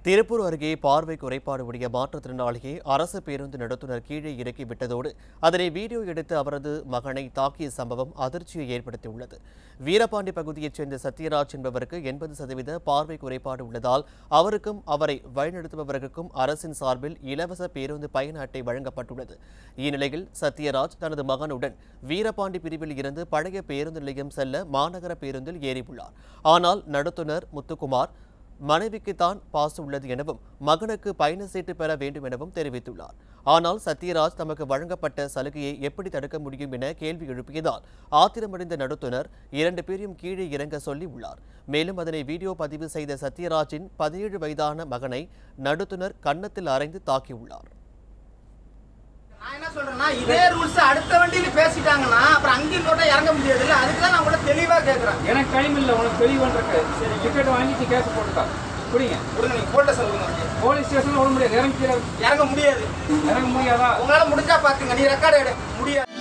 திருப்பூர் அருகே பார்வை குறைபாடு உடைய மாற்றுத்திறனாளியை அரசு பேருந்து நடத்துனர் கீழே இறக்கி விட்டதோடு அதனை வீடியோ எடுத்து அவரது மகனை தாக்கிய சம்பவம் அதிர்ச்சியை ஏற்படுத்தியுள்ளது வீரபாண்டி பகுதியைச் சேர்ந்த சத்யராஜ் என்பவருக்கு எண்பது சதவீத பார்வை குறைபாடு உள்ளதால் அவருக்கும் அவரை வழிநடத்துபவர்களுக்கும் அரசின் சார்பில் இலவச பேருந்து பயண அட்டை வழங்கப்பட்டுள்ளது இந்நிலையில் சத்யராஜ் தனது மகனுடன் வீரபாண்டி பிரிவில் இருந்து பழைய பேருந்து நிலையம் செல்ல மாநகர பேருந்தில் ஏறியுள்ளார் ஆனால் நடத்துனர் முத்துக்குமார் மனைவிக்கு தான் பாசு உள்ளது எனவும் மகனுக்கு பயண சீட்டு பெற வேண்டும் எனவும் தெரிவித்துள்ளார் ஆனால் சத்யராஜ் தமக்கு வழங்கப்பட்ட சலுகையை எப்படி தடுக்க முடியும் என கேள்வி எழுப்பியதால் ஆத்திரமடைந்த நடத்துனர் இரண்டு பேரையும் கீழே இறங்க சொல்லி உள்ளார் மேலும் அதனை வீடியோ பதிவு செய்த சத்யராஜின் பதினேழு வயதான மகனை நடத்துனர் கன்னத்தில் அறைந்து தாக்கியுள்ளார் நான் என்ன சொல்றேன்னா இதே ரூல்ஸ் அடுத்த வண்டியில பேசிட்டாங்கன்னா அப்புறம் அங்கேயும் நோட்டா இறங்க முடியாது இல்ல அதுக்கு தான் நான் கூட தெளிவா கேட்கறேன் எனக்கு டைம் இல்லை உனக்கு தெளிவுன்றிருக்கு சரி டிக்கெட் வாங்கிட்டு கேஸ் போட்டுக்கா புரியுங்க கொடுங்க நீங்க போட்ட சொல்லுங்க போலீஸ் ஸ்டேஷனில் விட முடியாது இறங்கி கீழே இறங்க முடியாது இறங்க முடியாதா உங்களால முடிஞ்சா பாத்துங்க நீ ரெக்கார்டு எடு முடியாது